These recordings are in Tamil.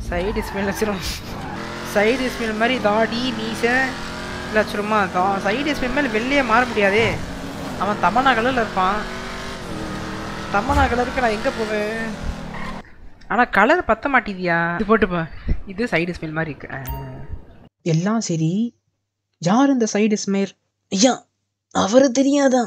சைடு ஸ்மெல் வச்சிரும் சைடு ஸ்மெல் மாதிரி தாடி மீசை இல்லை வச்சிருமா தா சைடு ஸ்மெல் மேலே வெளியே மாற முடியாதே அவன் தமனா கலரில் இருப்பான் தமனா கலருக்கு நான் எங்கே போவேன் ஆனால் கலர் பத்த மாட்டேதியா இது போட்டுப்பா இது சைடு ஸ்மெல் மாதிரி இருக்கு ஆ. எல்லாம் சரி யார் இந்த சைடு ஸ்மெல் ஐயா அவரு தெரியாதா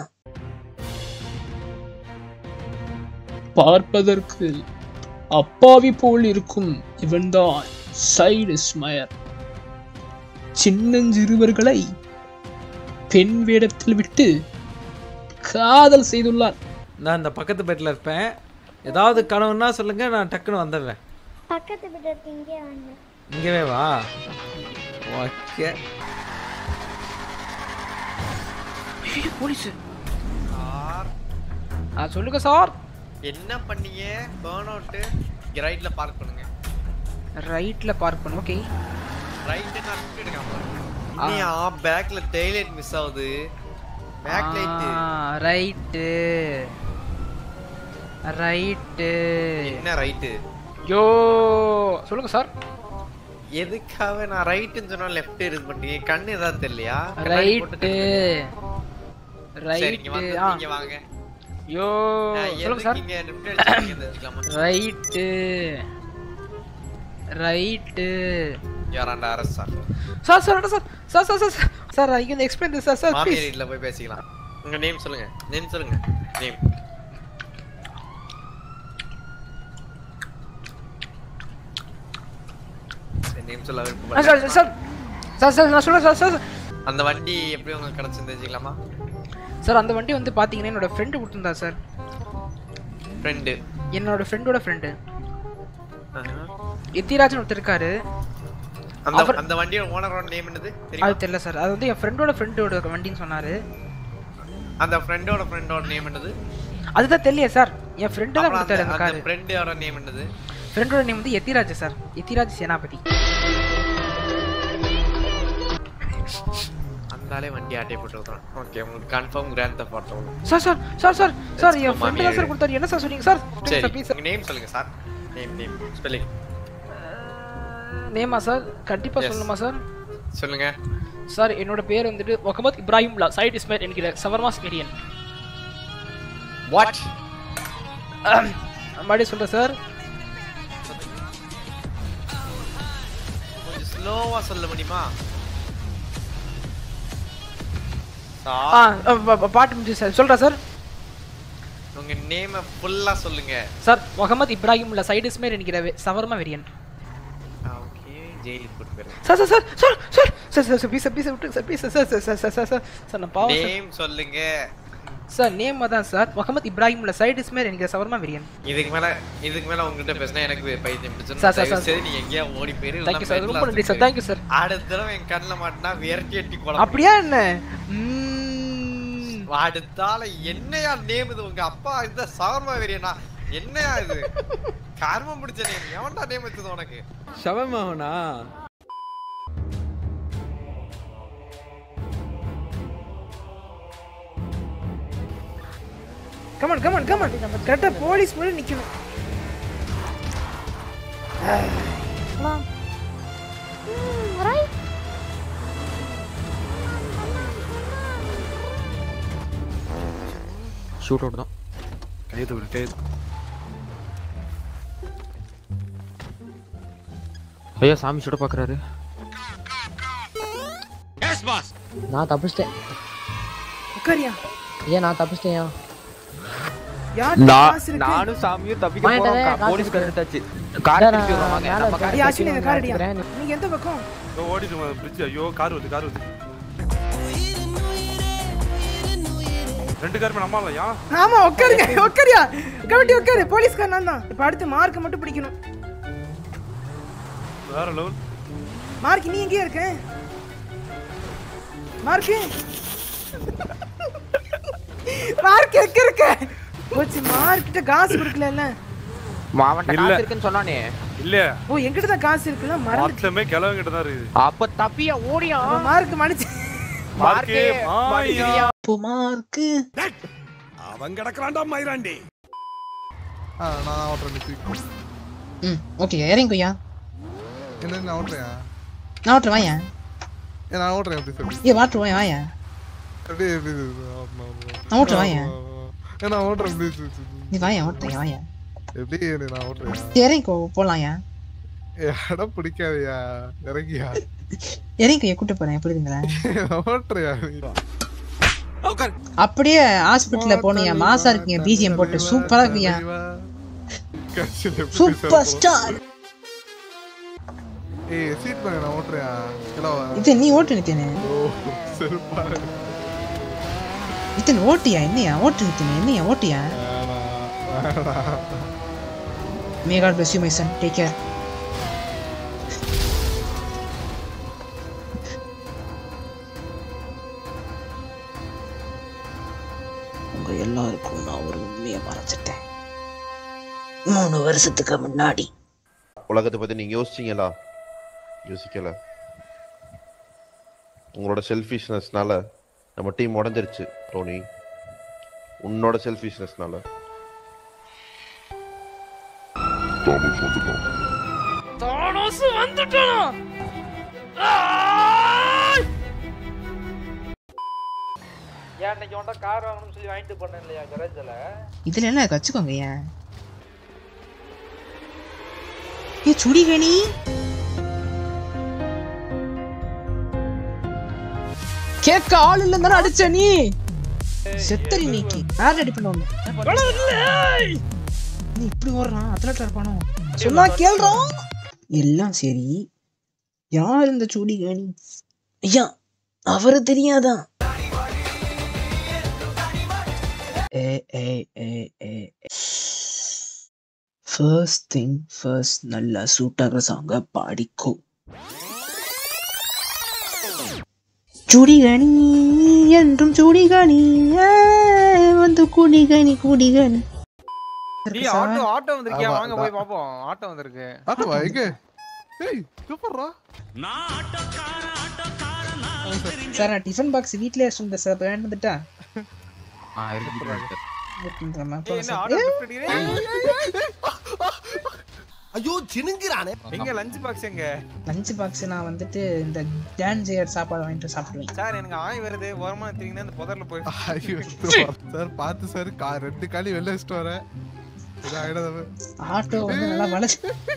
பார்ப்பதற்கு அப்பாவி போல் இருக்கும் இவன்தான் சைடு ஸ்மயர் சின்னஞ்சிறுவர்களை பெண் வேடத்தில் விட்டு காதல் செய்துள்ளார் நான் இந்த பக்கத்து பெட்டில் இருப்பேன் ஏதாவது கனவுன்னா சொல்லுங்க நான் டக்குன்னு வந்துடுறேன் பக்கத்து வீட்டு இருக்கு இங்கே வாங்க இங்கேவே வா ஓகே போலீஸ் ஆ சொல்லுங்க சார் என்ன பண்ணீங்க பேர்ன் அவுட் இங்க ரைட்ல பார்க் பண்ணுங்க ரைட்டில் பார்க் பண்ணு ஓகே ரைட் நான் எடுக்காம இல்லையா பேக்ல டெய்லைட் மிஸ் ஆகுது பேக் லைட் ரைட்டு ரைட்டு என்ன ரைட்டு யோ சொல்லுங்க சார் எதுக்காக நான் ரைட்டுன்னு சொன்னா லெஃப்ட் இது பண்ணீங்க கண்ணு ஏதாவது தெரியலையா ரைட்டு சரி இங்க ரைட்டு வந்து ஆ இங்க வாங்க யோ நான் சொல்லுங்க சார் எதுக்கு இங்க left அடிச்சிருக்கீங்க தெரிஞ்சுக்கலாமா? Right right You're under arrest, sir. Sir sir sir sir sir sir sir I can explain this sir sir மாமியார் ப்ளீஸ் வீட்ல போய் பேசிக்கலாம் உங்க நேம் சொல்லுங்க நேம் சொல்லுங்க நேம் நேம் சொல்ல விருப்பப்பட்டேன். சார் சார் சார் சார் நான் சொல்றேன் சார் சார் அந்த வண்டி எப்படி உங்களுக்கு கிடைச்சிருந்து தெரிஞ்சுக்கலாமா சார் அந்த வண்டி வந்து பாத்தீங்கன்னா என்னோட ஃப்ரெண்டு கொடுத்துருந்தா சார் ஃப்ரெண்டு என்னோட ஃப்ரெண்டோட ஃப்ரெண்டு எத்திராஜன் ஒருத்தர் இருக்காரு அந்த அவர்- அந்த வண்டியோட ஓனரோட நேம் என்னது அது தெரியுமா தெரியல சார் அது வந்து என் ஃப்ரெண்டோட ஃப்ரெண்டோட வண்டின்னு சொன்னாரு அந்த ஃப்ரெண்டோட ஃப்ரெண்டோட நேம் என்னது அதுதான் தெரியல சார் என் ஃப்ரெண்டு தான் அப்புறம் கொடுத்தாரு அந்த அந்த காரு ஃப்ரெண்டோட நேம் என்னது ஃப்ரெண்டோட நேம் வந்து எத்திராஜ் சார் எத்திராஜ் சேனாபதி அந்தாலே வண்டி ஆட்டை போட்டு விட்டுறோம் ஓகே உங்களுக்கு confirm grant the photo sir sir sir sir sir என் Let's go, ஃப்ரெண்டு தான் மாமியார். சார் கொடுத்தாரு என்ன சார் சொன்னீங்க சார் சரி ப்ளீஸ் சார் உங்க நேம் சொல்லுங்க சார் நேம் நேம் ஸ்பெல்லிங் நேமா சார் கண்டிப்பா Yes. சொல்லணுமா சார் சொல்லுங்க சார் என்னோட பேர் வந்துட்டு முகமது இப்ராஹிம்லா சைட் இஸ்மேல் என்கிற சவர்மாஸ் மீடியன் வாட் மறுபடியும் சொல்கிறேன் சார் கொஞ்சம் ஸ்லோவா சொல்ல முடியுமா ஆ சார் அ, ப- ப- பாட்டு முடிஞ்சு சார் சொல்கிறேன் சார் உங்க நேம ஃபுல்லா சொல்லுங்க சார் முகமது இப்ராஹிம்லா சைட் இஸ்மேல் என்கிற வே- சவர்மா வெரியன் ஓகே ஜெயிலுக்கு போட்டு போயிருங்க sir sir sir sir sir sir sir sir please sir please விட்டுருங்க sir please sir sir sir sir sir sir sir நான் பாவம் சார் நேம் சொல்லுங்க சார் நேம் தான் சார் முகமது இப்ராஹிம்ல சைட் இஸ்மேல் என்கிற சவர்மா வெரியன் இதுக்கு மேல இதுக்கு மேல உங்ககிட்ட பேசினா எனக்கு பைத்தியம் பிடிச்சிரும் சார், சார், தயவு சார். செய்து நீ எங்கேயா ஓடி போயிரு தேங்க்யூ சார் ரொம்ப நன்றி சார் தேங்க்யூ சார் அடுத்த தடவை என் கண்ணில் மாட்டினா விரட்டி எட்டி குழம்பு அப்படியா என்ன ம்ம். அடுத்தால என்னையா நேம் இது உங்க அப்பா இந்த சவர்மா வெறியனா என்னையா இது கர்மம் பிடிச்ச நேம் எவன்டா நேம் வச்சது உனக்கு ஷவமாவனா கமான் கமான் கமான் கரெக்டா போலீஸ் முன்னாடி நிக்கணும் ரைட் ஷூட் அவுட் தான் கையெழுத்து விடு கையெழுத்து ஐயா சாமி சுட பாக்குறாரு நான் தப்பிச்சிட்டேன் உட்காரியா ஐயா நான் தப்பிச்சிட்டேன் யார் காசு இருக்கு நானும் சாமியும் தப்பிக்க வாங்கிட்டதே, போறோம் காசு போலீஸ் இருக்கு. கண்டுட்டாச்சு கார் திருப்பி விடுறோம் வாங்க நம்ம கார் ஐயா அஸ்வினி இந்த கார் அடியா நீங்க எந்த பக்கம் இதோ ஓடிட்டு பிரிட்ஜ் ஐயோ கார் வருது கார் வருது ரெண்டு காருமே நம்ம இல்லையா ஆமா உட்காருங்க உட்காரியா கமிட்டி உட்காரு போலீஸ்கார் நான் தான் இப்ப அடுத்து மார்க் மட்டும் பிடிக்கணும் வேற லெவல் மார்க் நீ எங்கேயா இருக்க மார்க் மார்க் எங்க இருக்க போச்சு மார்க் கிட்ட காசு கொடுக்கல மாவட்ட இல்ல. காசு இருக்குன்னு சொன்னானே இல்ல ஓ என்கிட்ட தான் காசு இருக்குல்ல மறந்து மொத்தமே கிழவன் கிட்ட தான் இருக்குது அப்ப தப்பியா ஓடியா மார்க் மன்னிச்சு மார்க்கே, மாயா. மாட்டிக்கிறியா? இப்போ மார்க் அவன் கிடக்குறான்டா மயிராண்டி நான் ஓட்டுறேன் ம் ஓகே இறங்கிக்கோயா என்ன நான் ஓட்டுறியா நான் ஓட்டுறேன் வாயா ஏ நான் ஓட்டுறேன் எப்படி சொல்லி ஏ வாட்டர் வாயா வாயா எப்படி எப்படி ஆமா, ஆமா. நான் ஓட்டுறேன் வாயா ஏ நான் ஓட்டுறேன் ப்ளீஸ் நீ வாயா ஓட்டுறேன் வாயா எப்படி ஏ, நான் ஓட்டுறியா இறங்கிக்கோ போலாம்யா ஏ, இடம் பிடிக்காதயா இறங்கியா இறங்கிக்கோ கூட்டு போறேன் புரியுதுங்களா நான் ஓட்டுறியா நீ? அப்படியே ஹாஸ்பிட்டல்ல போனியா மாசா இருக்கீங்க பிஜிஎம் போட்டு சூப்பரா இருக்கீங்க கடைசியில எப்படி சூப்பர் பேச ஸ்டார் ஏய் சீட் பண்ண நான் ஓட்டுறியா ஹலோ இது நீ ஓட்டு நித்தேனே ஓ செருப்பா நித்தன் ஓட்டியா என்னையா ஓட்டு நித்தேனே என்னையா ஓட்டியா வேணாம் வேணாம் may God bless you my son take care உங்க எல்லாருக்கும் நான் ஒரு உண்மையை மறைச்சிட்டேன் மூணு வருஷத்துக்கு முன்னாடி உலகத்தை பத்தி நீங்க யோசிச்சீங்களா யோசிக்கல உங்களோட செல்ஃபிஷ்னஸ்னால நம்ம டீம் உடஞ்சிருச்சு டோனி உன்னோட செல்ஃபிஷ்னஸ்னால ஏன் இன்னைக்கு உன்ட்ட கார் வாங்கணும்னு சொல்லி வாங்கிட்டு போனேன் இல்லையா கரேஜில் இதுல என்ன இருக்கு? வச்சுக்கோங்க ஏன் ஏ சுடிகணி கேட்க ஆள் இல்ல தானே அடிச்ச நீ செத்தரி நீக்கி யார் ரெடி பண்ணுவாங்க நீ இப்படி ஓடுறான் அத்லட்டா இருப்பானோ சொன்னா கேள்றான் எல்லாம் சரி யார் இந்த சுடிகணி ஐயா அவரு தெரியாதா ஏ ஏ ஏ ஏ ஃபர்ஸ்ட் திங் ஃபர்ஸ்ட் நல்லா சூட் ஆகிற சாங்க பாடிக்கோ சுடிகணி என்றும் சுடிகணி ஏ, வந்து குடிகணி குடிகணி டேய் ஆட்டோ ஆட்டோ வந்திருக்கியா ஆமா, வாங்க போய் பாப்போம் ஆட்டோ வந்திருக்கு ஆட்டோவா எங்க ஏய் சூப்பர்ரா சார் நான் டிஃபன் பாக்ஸ் வீட்லயே வச்சிருந்தேன் சார் வேணும் வந்துட்டா ஏய், என்ன ஆட்டோ gift அடிக்கிறே? ஐயோ சினுங்கிறானே எங்க லஞ்ச் பாக்ஸ் எங்க லஞ்ச் பாக்ஸ் நான் வந்துட்டு இந்த டான்ஸ் சாப்பாடு வாங்கிட்டு சாப்பிடுவேன் சார் எனக்கு ஆய் வருது ஓரமா எடுத்தீங்கன்னா இந்த புதர்ல போய் ஐயோ சார் பார்த்து சார் கா ரெண்டு காலி வெளில வச்சுட்டு வரேன் இது ஆயிடாத ஆட்டோ வந்து நல்லா வளைச்சு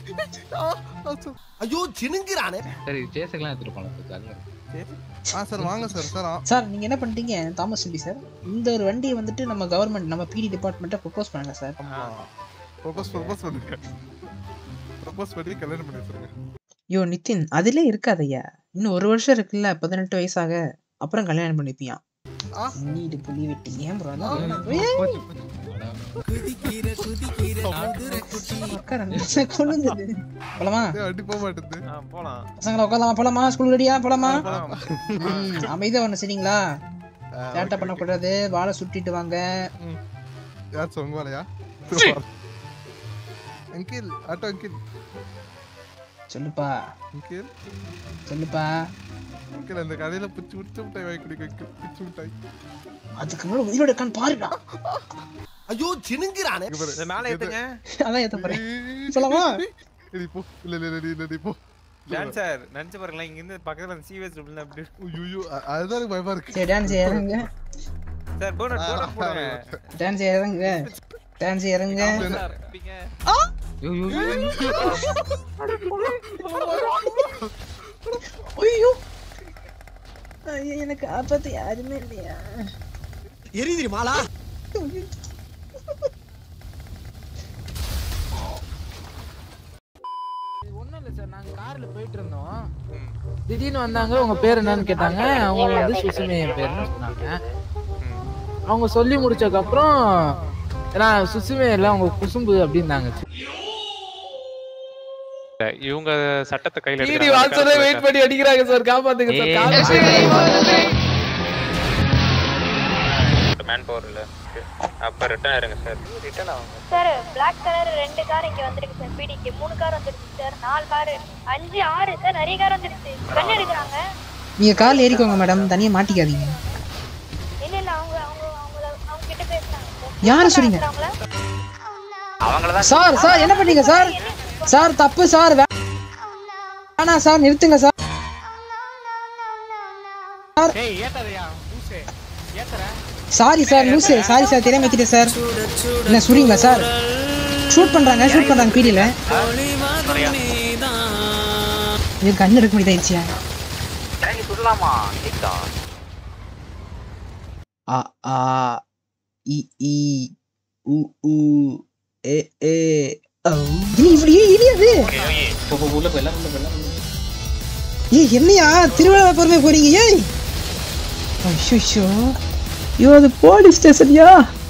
ஐயோ சினுங்கிறானே சரி சேஸுக்கெல்லாம் எடுத்துட்டு போலாம் ஜாலியா ஆ சார் வாங்க சார் சார் ஆ- சார் நீங்க என்ன பண்ணிட்டீங்க தாமஸ் சொல்லி சார் இந்த ஒரு வண்டியை வந்துட்டு நம்ம கவர்மெண்ட் நம்ம பிடி டிபார்ட்மெண்ட்டை ப்ரொபோஸ் பண்ணுங்க சார் ஆமா ப்ரொபோஸ் ப்ரொபோஸ் பண்ணுங்க ப்ரொபோஸ் பண்ணி கல்யாணம் பண்ணி வச்சிருங்க யோ நிதின் அதிலே இருக்காதய்யா இன்னும் ஒரு வருஷம் இருக்குல்ல பதினெட்டு வயசாக அப்புறம் கல்யாணம் பண்ணிப்பியான் ஆ. நீடு புள்ளி வெட்டி ஏன் ப்ரோ கொள்ளுங்குது போலாமா ஏய், அடி போக மாட்டேது ஆ, போலாம் பசங்களா உட்காரலாமா போலாமா ஸ்கூல் ரெடியா போலாமா போலாம். ம், அமைதியா ஒண்ணு சரிங்களா சேட்டை பண்ணக்கூடாது வாழை சுட்டிட்டு வாங்க யார் சொங்கவாலையா அங்கிள் ஆட்டோ அங்கிள் சொல்லுப்பா அங்கிள் சொல்லுப்பா அங்கிள் அந்த கடையில பிச்சு பிடிச்ச மிட்டாய் வாங்கி குடிக்க அங்கிள் பிச்சு மிட்டாய் அதுக்கு முன்னாடி உயிரோட இருக்கான்னு பாருடா ஐயோ சினுங்கிறானே இங்க பாரு. இதை மேல ஏத்துங்க அதான் ஏத்த போறேன் ஏய், சொல்லவா? ஏய், நீ போ இல்ல இல்ல இல்ல, நீ இல்ல நீ போ டான்ஸ் சார் நினைச்சு பாருங்களேன் இங்க இருந்து பக்கத்துல அந்த சிவிஎஸ் டபுள் அப்படி ஐயோ அதுதான் எனக்கு பயமா இருக்கு சரி டான்ஸ் இறங்குங்க சார் போனட் போனட் போடுங்க டான்ஸ் இறங்குங்க டான்ஸ் இறங்குங்க சார் அப்படிங்க ஐயோ ஐயோ, எனக்கு ஆபத்து யாருமே இல்லையா எரிதிரி மாலா ஒண்ணும் இல்ல சார் நாங்க கார்ல போயிட்டு இருந்தோம் திடீர்னு வந்தாங்க உங்க பேர் என்னன்னு கேட்டாங்க அவங்க வந்து சுசுமே என் பேருன்னு சொன்னாங்க அவங்க சொல்லி முடிச்சதுக்கு அப்புறம் நான் சுசுமே இல்ல அவங்க குசும்பு அப்படின்னாங்க இவங்க சட்டத்தை கையில டிடி வாசல்ல வெயிட் பண்ணி அடிக்கிறாங்க சார் காப்பாத்துங்க சார் மேன் பவர் இல்ல அப்ப ரிட்டர்ன் இருங்க சார் ரிட்டர்ன் ஆகுங்க சார் பிளாக் கலர் ரெண்டு கார் இங்க வந்திருக்கு சார் பிடிக்கு மூணு கார் வந்துருச்சு சார் நாலு கார் அஞ்சு ஆறு சார் நிறைய கார் வந்துருச்சு கண்ணு எடுக்கிறாங்க நீங்க கால் ஏறிக்கோங்க மேடம் தனியா மாட்டிக்காதீங்க இல்ல இல்ல அவங்க அவங்க அவங்க அவங்க கிட்ட பேசுறாங்க சார் யாரை சொல்றீங்க? அவங்கள அவங்களதான் சார் சார் என்ன பண்ணீங்க சார் சார் தப்பு சார் வே- வேணாம் சார் நிறுத்துங்க சார் சாரி சார் லூசு சாரி சார் தெரியாம ஏத்திட்டேன் சார் என்ன சுரிங்களா சார் ஷூட் பண்றாங்க ஷூட் பண்றாங்க பீடியில இது கண்ணு எடுக்க முடியாதாயிடுச்சியா சொல்லலாமா கேக்குதா ஆ ஆ இ இ உ உ ஏ ஏ ஔ. இனி இப்படி இனி இனி அது உள்ள போயிடலாம் உள்ள போயிடலாம் ஏய் என்னையா திருவிழா பொறுமை போறீங்க ஏய் ஐயோ ஐயோ அது போலீஸ் ஸ்டேஷன்யா